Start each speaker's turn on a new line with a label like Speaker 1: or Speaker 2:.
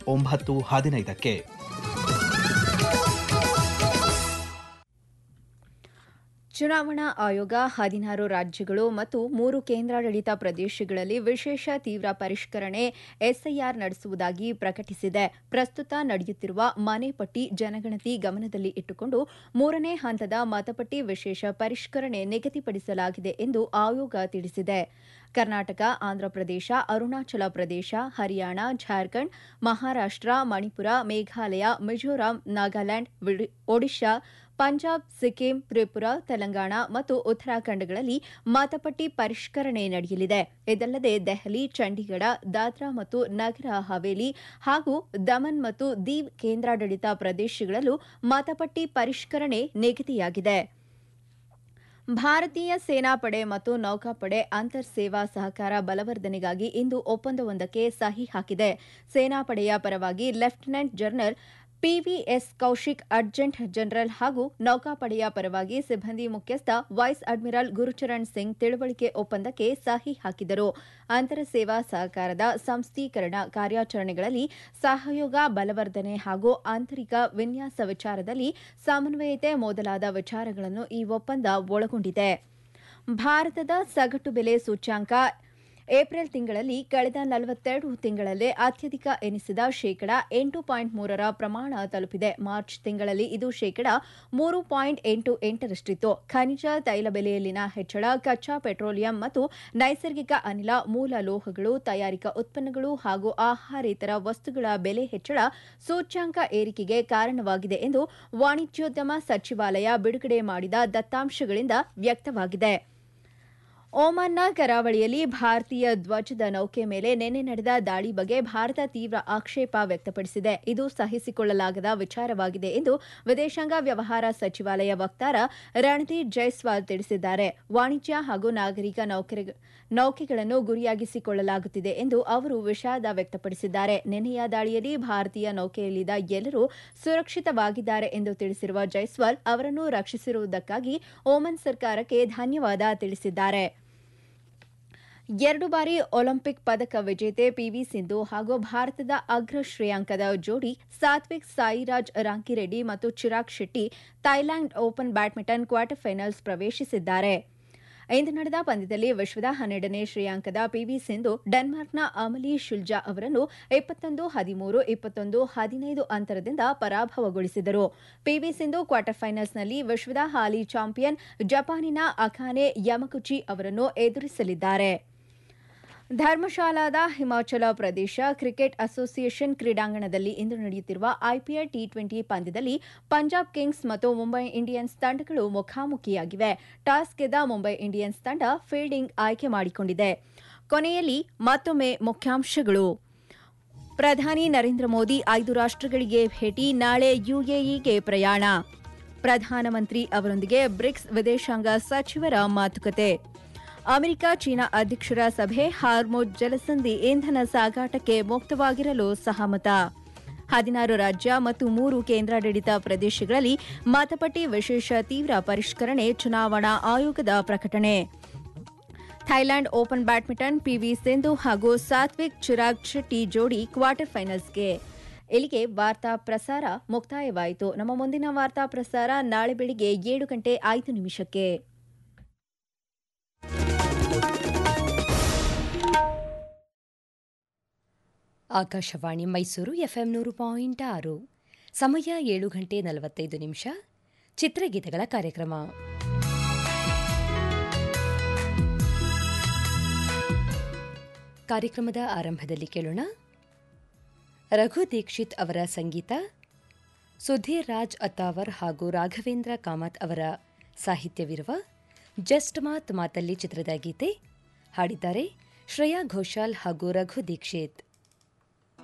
Speaker 1: ಒಂಬತ್ತು ಹದಿನೈದಕ್ಕೆ
Speaker 2: ಚುನಾವಣಾ ಆಯೋಗ ಹದಿನಾರು ರಾಜ್ಯಗಳು ಮತ್ತು ಮೂರು ಕೇಂದ್ರಾಡಳಿತ ಪ್ರದೇಶಗಳಲ್ಲಿ ವಿಶೇಷ ತೀವ್ರ ಪರಿಷ್ಕರಣೆ ಎಸ್ಐಆರ್ ನಡೆಸುವುದಾಗಿ ಪ್ರಕಟಿಸಿದೆ ಪ್ರಸ್ತುತ ನಡೆಯುತ್ತಿರುವ ಮನೆ ಪಟ್ಟಿ ಜನಗಣತಿ ಗಮನದಲ್ಲಿ ಇಟ್ಟುಕೊಂಡು ಮೂರನೇ ಹಂತದ ಮತಪಟ್ಟಿ ವಿಶೇಷ ಪರಿಷ್ಕರಣೆ ನಿಗದಿಪಡಿಸಲಾಗಿದೆ ಎಂದು ಆಯೋಗ ತಿಳಿಸಿದೆ ಕರ್ನಾಟಕ ಆಂಧ್ರಪ್ರದೇಶ ಅರುಣಾಚಲ ಪ್ರದೇಶ ಹರಿಯಾಣ ಜಾರ್ಖಂಡ್ ಮಹಾರಾಷ್ಟ್ರ ಮಣಿಪುರ ಮೇಘಾಲಯ ಮಿಜೋರಾಂ ನಾಗಾಲ್ಯಾಂಡ್ ವಿಡಿ- ಒಡಿಶಾ ಪಂಜಾಬ್ ಸಿಕ್ಕಿಂ ತ್ರಿಪುರಾ ತೆಲಂಗಾಣ ಮತ್ತು ಉತ್ತರಾಖಂಡಗಳಲ್ಲಿ ಮತಪಟ್ಟಿ ಪರಿಷ್ಕರಣೆ ನಡೆಯಲಿದೆ ಇದಲ್ಲದೆ ದೆಹಲಿ ಚಂಡೀಗಢ ದಾದ್ರಾ ಮತ್ತು ನಗರ ಹವೇಲಿ ಹಾಗೂ ದಮನ್ ಮತ್ತು ದೀವ್ ಕೇಂದ್ರಾಡಳಿತ ಪ್ರದೇಶಗಳಲ್ಲೂ ಮತಪಟ್ಟಿ ಪರಿಷ್ಕರಣೆ ನಿಗದಿಯಾಗಿದೆ ಭಾರತೀಯ ಸೇನಾಪಡೆ ಮತ್ತು ನೌಕಾಪಡೆ ಅಂತರ್ ಸೇವಾ ಸಹಕಾರ ಬಲವರ್ಧನೆಗಾಗಿ ಇಂದು ಒಪ್ಪಂದವೊಂದಕ್ಕೆ ಸಹಿ ಹಾಕಿದೆ ಸೇನಾಪಡೆಯ ಪರವಾಗಿ lieutenant general PVS Kaushik adjutant general ಹಾಗೂ ನೌಕಾಪಡೆಯ ಪರವಾಗಿ ಸಿಬ್ಬಂದಿ ಮುಖ್ಯಸ್ಥ ವೈಸ್ ಅಡ್ಮಿರಲ್ ಗುರುಚರಣ್ ಸಿಂಗ್ ತಿಳುವಳಿಕೆ ಒಪ್ಪಂದಕ್ಕೆ ಸಹಿ ಹಾಕಿದರು ಅಂತರ ಸೇವಾ ಸಹಕಾರದ ಸಂಸ್ಥೀಕರಣ ಕಾರ್ಯಾಚರಣೆಗಳಲ್ಲಿ ಸಹಯೋಗ ಬಲವರ್ಧನೆ ಹಾಗೂ ಆಂತರಿಕ ವಿನ್ಯಾಸ ವಿಚಾರದಲ್ಲಿ ಸಮನ್ವಯತೆ ಮೊದಲಾದ ವಿಚಾರಗಳನ್ನು ಈ ಒಪ್ಪಂದ ಒಳಗೊಂಡಿದೆ ಭಾರತದ ಸಗಟು ಬೆಲೆ ಸೂಚ್ಯಾಂಕ ಏಪ್ರಿಲ್ ತಿಂಗಳಲ್ಲಿ ಕಳೆದ ನಲವತ್ತೆರಡು ತಿಂಗಳಲ್ಲೇ ಅತ್ಯಧಿಕ ಎನಿಸಿದ ಶೇಕಡ ಎಂಟು ಪಾಯಿಂಟ್ ಮೂರರ ಪ್ರಮಾಣ ತಲುಪಿದೆ ಮಾರ್ಚ್ ತಿಂಗಳಲ್ಲಿ ಇದು ಶೇಕಡ ಮೂರು ಪಾಯಿಂಟ್ ಎಂಟು ಎಂಟರಷ್ಟಿತ್ತು ಖನಿಜ ತೈಲ ಬೆಲೆಯಲ್ಲಿನ ಹೆಚ್ಚಳ ಕಚ್ಚಾ ಪೆಟ್ರೋಲಿಯಂ ಮತ್ತು ನೈಸರ್ಗಿಕ ಅನಿಲ ಮೂಲ ಲೋಹಗಳು ತಯಾರಿಕಾ ಉತ್ಪನ್ನಗಳು ಹಾಗೂ ಆಹಾರೇತರ ವಸ್ತುಗಳ ಬೆಲೆ ಹೆಚ್ಚಳ ಸೂಚ್ಯಾಂಕ ಏರಿಕೆಗೆ ಕಾರಣವಾಗಿದೆ ಎಂದು ವಾಣಿಜ್ಯೋದ್ಯಮ ಸಚಿವಾಲಯ ಬಿಡುಗಡೆ ಮಾಡಿದ ದತ್ತಾಂಶಗಳಿಂದ ವ್ಯಕ್ತವಾಗಿದೆ ಓಮನ್ನ ಕರಾವಳಿಯಲ್ಲಿ ಭಾರತೀಯ ಧ್ವಜದ ನೌಕೆ ಮೇಲೆ ನಿನ್ನೆ ನಡೆದ ದಾಳಿ ಬಗ್ಗೆ ಭಾರತ ತೀವ್ರ ಆಕ್ಷೇಪ ವ್ಯಕ್ತಪಡಿಸಿದೆ ಇದು ಸಹಿಸಿಕೊಳ್ಳಲಾಗದ ವಿಚಾರವಾಗಿದೆ ಎಂದು ವಿದೇಶಾಂಗ ವ್ಯವಹಾರ ಸಚಿವಾಲಯ ವಕ್ತಾರ ರಣದೀಪ್ ಜೈಸ್ವಾಲ್ ತಿಳಿಸಿದ್ದಾರೆ ವಾಣಿಜ್ಯ ಹಾಗೂ ನಾಗರಿಕ ನೌಕರಿ- ನೌಕೆಗಳನ್ನು ಗುರಿಯಾಗಿಸಿಕೊಳ್ಳಲಾಗುತ್ತಿದೆ ಎಂದು ಅವರು ವಿಷಾದ ವ್ಯಕ್ತಪಡಿಸಿದ್ದಾರೆ ನಿನ್ನೆಯ ದಾಳಿಯಲ್ಲಿ ಭಾರತೀಯ ನೌಕೆಯಲ್ಲಿದ್ದ ಎಲ್ಲರೂ ಸುರಕ್ಷಿತವಾಗಿದ್ದಾರೆ ಎಂದು ತಿಳಿಸಿರುವ ಜೈಸ್ವಾಲ್ ಅವರನ್ನು ರಕ್ಷಿಸಿರುವುದಕ್ಕಾಗಿ ಓಮನ್ ಸರ್ಕಾರಕ್ಕೆ ಧನ್ಯವಾದ ತಿಳಿಸಿದ್ದಾರೆ ಎರಡು ಬಾರಿ ಒಲಿಂಪಿಕ್ ಪದಕ ವಿಜೇತೆ ಪಿವಿ ಸಿಂಧು ಹಾಗೂ ಭಾರತದ ಅಗ್ರ ಶ್ರೇಯಾಂಕದ ಜೋಡಿ ಸಾತ್ವಿಕ್ ಸಾಯಿರಾಜ್ ರಾಂಕಿರೆಡ್ಡಿ ಮತ್ತು Chirag Shetty Thailand open badminton quarter finals ಪ್ರವೇಶಿಸಿದ್ದಾರೆ ಇಂದು ನಡೆದ ಪಂದ್ಯದಲ್ಲಿ ವಿಶ್ವದ ಹನ್ನೆರಡನೇ ಶ್ರೇಯಾಂಕದ ಪಿವಿ ಸಿಂಧು ಡೆನ್ಮಾರ್ಕ್ನ ಅಮಲಿ ಶುಲ್ಜಾ ಅವರನ್ನು ಇಪ್ಪತ್ತೊಂದು ಹದಿಮೂರು ಇಪ್ಪತ್ತೊಂದು ಹದಿನೈದು ಅಂತರದಿಂದ ಪರಾಭವಗೊಳಿಸಿದರು ಪಿವಿ ಸಿಂಧು ಕ್ವಾರ್ಟರ್ ಫೈನಲ್ಸ್ನಲ್ಲಿ ವಿಶ್ವದ ಹಾಲಿ ಚಾಂಪಿಯನ್ ಜಪಾನಿನ ಅಖಾನೆ ಯಮಗುಚಿ ಅವರನ್ನು ಎದುರಿಸಲಿದ್ದಾರೆ ಧರ್ಮಶಾಲಾದ ಹಿಮಾಚಲ ಪ್ರದೇಶ ಕ್ರಿಕೆಟ್ ಅಸೋಸಿಯೇಷನ್ ಕ್ರೀಡಾಂಗಣದಲ್ಲಿ ಇಂದು ನಡೆಯುತ್ತಿರುವ ಐಪಿಎಲ್ ಟಿ ಟ್ವೆಂಟಿ ಪಂದ್ಯದಲ್ಲಿ ಪಂಜಾಬ್ ಕಿಂಗ್ಸ್ ಮತ್ತು ಮುಂಬೈ ಇಂಡಿಯನ್ಸ್ ತಂಡಗಳು ಮುಖಾಮುಖಿಯಾಗಿವೆ ಟಾಸ್ ಗೆದ್ದ ಮುಂಬೈ ಇಂಡಿಯನ್ಸ್ ತಂಡ ಫೀಲ್ಡಿಂಗ್ ಆಯ್ಕೆ ಮಾಡಿಕೊಂಡಿದೆ ಕೊನೆಯಲ್ಲಿ ಮತ್ತೊಮ್ಮೆ ಮುಖ್ಯಾಂಶಗಳು ಪ್ರಧಾನಿ ನರೇಂದ್ರ ಮೋದಿ ಐದು ರಾಷ್ಟ್ರಗಳಿಗೆ ಭೇಟಿ ನಾಳೆ ಯುಎಇಗೆ ಪ್ರಯಾಣ ಪ್ರಧಾನಮಂತ್ರಿ ಅವರೊಂದಿಗೆ ಬ್ರಿಕ್ಸ್ ವಿದೇಶಾಂಗ ಸಚಿವರ ಮಾತುಕತೆ ಅಮೆರಿಕ ಚೀನಾ ಅಧ್ಯಕ್ಷರ ಸಭೆ ಹಾರ್ಮೋಜ್ ಜಲಸಂಧಿ ಇಂಧನ ಸಾಗಾಟಕ್ಕೆ ಮುಕ್ತವಾಗಿರಲು ಸಹಮತ ಹದಿನಾರು ರಾಜ್ಯ ಮತ್ತು ಮೂರು ಕೇಂದ್ರಾಡಳಿತ ಪ್ರದೇಶಗಳಲ್ಲಿ ಮತಪಟ್ಟಿ ವಿಶೇಷ ತೀವ್ರ ಪರಿಷ್ಕರಣೆ ಚುನಾವಣಾ ಆಯೋಗದ ಪ್ರಕಟಣೆ Thailand open badminton PV Sindhu ಹಾಗೂ ಸಾತ್ವಿಕ್ ಚಿರಾಗ್ ಶೆಟ್ಟಿ ಜೋಡಿ ಕ್ವಾರ್ಟರ್ ಫೈನಲ್ಸ್ಗೆ ಇಲ್ಲಿಗೆ ವಾರ್ತಾ ಪ್ರಸಾರ ಮುಕ್ತಾಯವಾಯಿತು ನಮ್ಮ ಮುಂದಿನ ವಾರ್ತಾ ಪ್ರಸಾರ ನಾಳೆ ಬೆಳಿಗ್ಗೆ ಏಳು ಗಂಟೆ ಐದು ನಿಮಿಷಕ್ಕೆ
Speaker 3: ಆಕಾಶವಾಣಿ ಮೈಸೂರು ಎಫ್ಎಂ ನೂರು ಪಾಯಿಂಟ್ ಆರು ಸಮಯ ಏಳು ಗಂಟೆ ನಲವತ್ತೈದು ನಿಮಿಷ ಚಿತ್ರಗೀತೆಗಳ ಕಾರ್ಯಕ್ರಮ ಕಾರ್ಯಕ್ರಮದ ಆರಂಭದಲ್ಲಿ ಕೇಳೋಣ ರಘು ದೀಕ್ಷಿತ್ ಅವರ ಸಂಗೀತ ಸುಧೀರ್ ರಾಜ್ ಅತ್ತಾವರ್ ಹಾಗೂ ರಾಘವೇಂದ್ರ ಕಾಮತ್ ಅವರ ಸಾಹಿತ್ಯವಿರುವ ಜಸ್ಟ್ ಮಾತ್ ಮಾತಲ್ಲಿ ಚಿತ್ರದ ಗೀತೆ ಹಾಡಿದ್ದಾರೆ ಶ್ರೇಯಾ ಘೋಷಾಲ್ ಹಾಗೂ ರಘು ದೀಕ್ಷಿತ್